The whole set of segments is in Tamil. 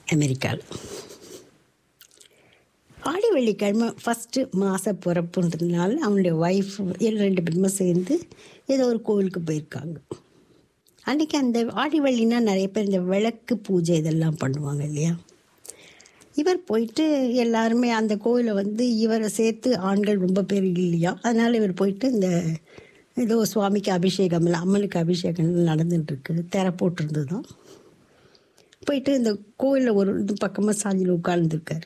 அமெரிக்காவில் ஆடி வெள்ளிக்கிழமை ஃபஸ்ட்டு மாத பிறப்புன்றதுனால அவனுடைய ஒய்ஃப் ரெண்டு பேருமே சேர்ந்து ஏதோ ஒரு கோவிலுக்கு போயிருக்காங்க அன்றைக்கி அந்த ஆடி வெள்ளினா நிறைய பேர் இந்த விளக்கு பூஜை இதெல்லாம் பண்ணுவாங்க இல்லையா இவர் போயிட்டு எல்லாருமே அந்த கோயிலை வந்து இவரை சேர்த்து ஆண்கள் ரொம்ப பேர் இல்லையா அதனால் இவர் போயிட்டு இந்த ஏதோ சுவாமிக்கு அபிஷேகம் இல்லை அம்மனுக்கு அபிஷேகம் நடந்துட்டுருக்கு திரை போட்டிருந்தது தான் போயிட்டு இந்த கோயிலில் ஒரு இது பக்கமாக சாஞ்சில் உட்கார்ந்துருக்காரு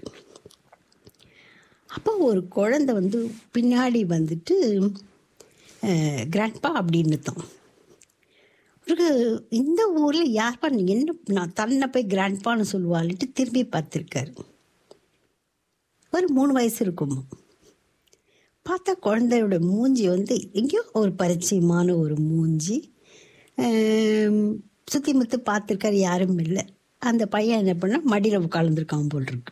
அப்போ ஒரு குழந்தை வந்து பின்னாடி வந்துட்டு கிராண்ட்பா அப்படின்னு தான் இவருக்கு இந்த ஊரில் யார்ப்பா நீ என்ன நான் தன்னை போய் கிராண்ட்பான்னு சொல்லுவாள்ட்டு திரும்பி பார்த்துருக்காரு ஒரு மூணு வயசு இருக்குமா பார்த்தா குழந்தையோட மூஞ்சி வந்து எங்கேயோ ஒரு பரிச்சயமான ஒரு மூஞ்சி சுற்றி முத்து பார்த்துருக்காரு யாரும் இல்லை அந்த பையன் என்ன பண்ணால் மடியில் உட்காந்துருக்கான் போல் இருக்கு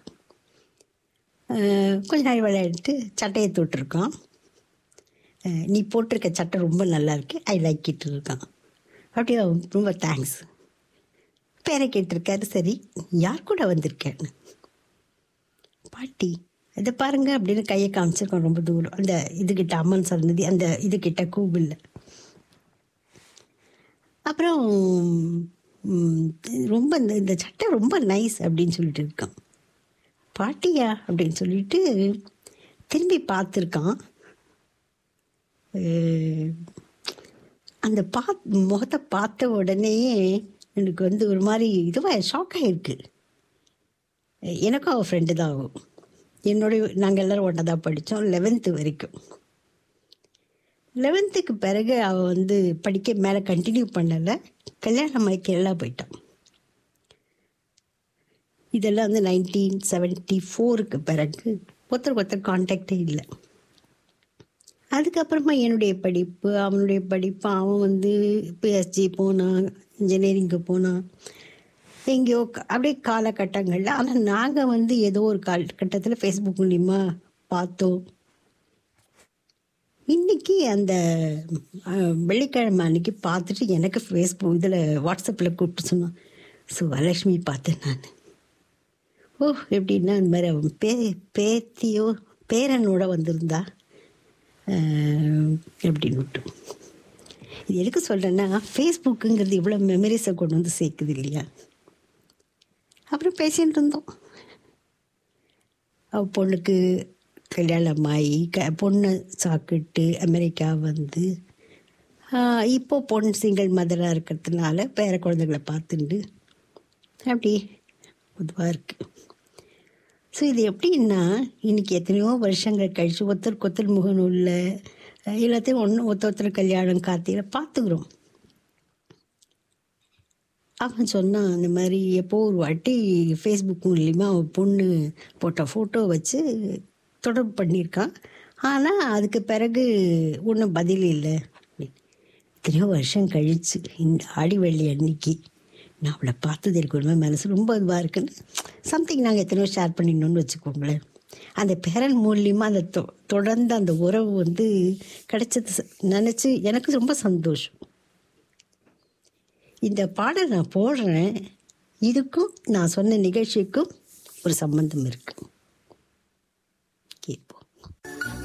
கொஞ்ச நாள் விளையாடிட்டு சட்டையை தொட்டிருக்கான் நீ போட்டிருக்க சட்டை ரொம்ப நல்லா இருக்கு ஐ லைக் இட் இருக்கான் அப்படியே ரொம்ப தேங்க்ஸ் பேரை கேட்டிருக்காரு சரி யார் கூட வந்திருக்கேன்னு பாட்டி இதை பாருங்க அப்படின்னு கையை காமிச்சிருக்கோம் ரொம்ப தூரம் அந்த இதுகிட்ட அம்மன் சன்னதி அந்த இதுகிட்ட கோவிலில் அப்புறம் ரொம்ப இந்த இந்த சட்டை ரொம்ப நைஸ் அப்படின்னு சொல்லிட்டு இருக்கான் பாட்டியா அப்படின்னு சொல்லிட்டு திரும்பி பார்த்துருக்கான் அந்த பா முகத்தை பார்த்த உடனே எனக்கு வந்து ஒரு மாதிரி இதுவாக ஷாக் ஆகிருக்கு எனக்கும் அவள் ஃப்ரெண்டு தான் ஆகும் என்னுடைய நாங்கள் எல்லோரும் ஒன்றா தான் படித்தோம் லெவன்த்து வரைக்கும் லெவன்த்துக்கு பிறகு அவள் வந்து படிக்க மேலே கண்டினியூ பண்ணலை கல்யாணம் ஆகி கேரளா போயிட்டான் இதெல்லாம் வந்து நைன்டீன் செவன்ட்டி ஃபோருக்கு பிறகு ஒருத்தர் ஒருத்தர் கான்டாக்டே இல்லை அதுக்கப்புறமா என்னுடைய படிப்பு அவனுடைய படிப்பு அவன் வந்து பிஎஸ்ஜி போனான் இன்ஜினியரிங்க்கு போனான் எங்கேயோ அப்படியே காலகட்டங்களில் ஆனால் நாங்கள் வந்து ஏதோ ஒரு காலகட்டத்தில் ஃபேஸ்புக் மூலிமா பார்த்தோம் இன்றைக்கி அந்த வெள்ளிக்கிழமை அன்றைக்கி பார்த்துட்டு எனக்கு ஃபேஸ்புக் இதில் வாட்ஸ்அப்பில் கூப்பிட்டு சொன்னான் ஸோ வரலட்சுமி பார்த்தேன் நான் ஓ எப்படின்னா இந்த மாதிரி அவன் பே பேத்தியோ பேரனோட வந்திருந்தா அப்படின்னு விட்டு இது எதுக்கு சொல்கிறேன்னா ஃபேஸ்புக்குங்கிறது இவ்வளோ மெமரிஸை கொண்டு வந்து சேர்க்குது இல்லையா அப்புறம் பேசிகிட்டு இருந்தோம் அவ பொண்ணுக்கு கல்யாணம் ஆகி க பொண்ணை சாக்கிட்டு அமெரிக்கா வந்து இப்போ பொண்ணு சிங்கிள் மதராக இருக்கிறதுனால பேர குழந்தைகளை பார்த்துண்டு அப்படி பொதுவாக இருக்குது ஸோ இது எப்படின்னா இன்றைக்கி எத்தனையோ வருஷங்கள் கழித்து ஒருத்தருக்கு ஒருத்தர் முகநூலில் எல்லாத்தையும் ஒன்று ஒருத்தர் ஒருத்தர் கல்யாணம் கார்த்தியில் பார்த்துக்குறோம் அவன் சொன்னான் அந்த மாதிரி எப்போ ஒரு வாட்டி ஃபேஸ்புக் மூலியமாக அவன் பொண்ணு போட்ட ஃபோட்டோ வச்சு தொடர்பு பண்ணியிருக்கான் ஆனால் அதுக்கு பிறகு ஒன்றும் பதில் இல்லை எத்தனையோ வருஷம் கழித்து இந்த ஆடி வெள்ளி அன்னைக்கு நான் அவளை பார்த்தது எனக்கு ஒரு மனசு ரொம்ப இதுவாக இருக்குன்னு சம்திங் நாங்கள் எத்தனையோ ஷேர் பண்ணிடணும்னு வச்சுக்கோங்களேன் அந்த பேரன் மூலியமாக அந்த தொ தொடர்ந்து அந்த உறவு வந்து கிடைச்சது நினச்சி எனக்கு ரொம்ப சந்தோஷம் இந்த பாடல் நான் போடுறேன் இதுக்கும் நான் சொன்ன நிகழ்ச்சிக்கும் ஒரு சம்பந்தம் இருக்கு கேட்போம்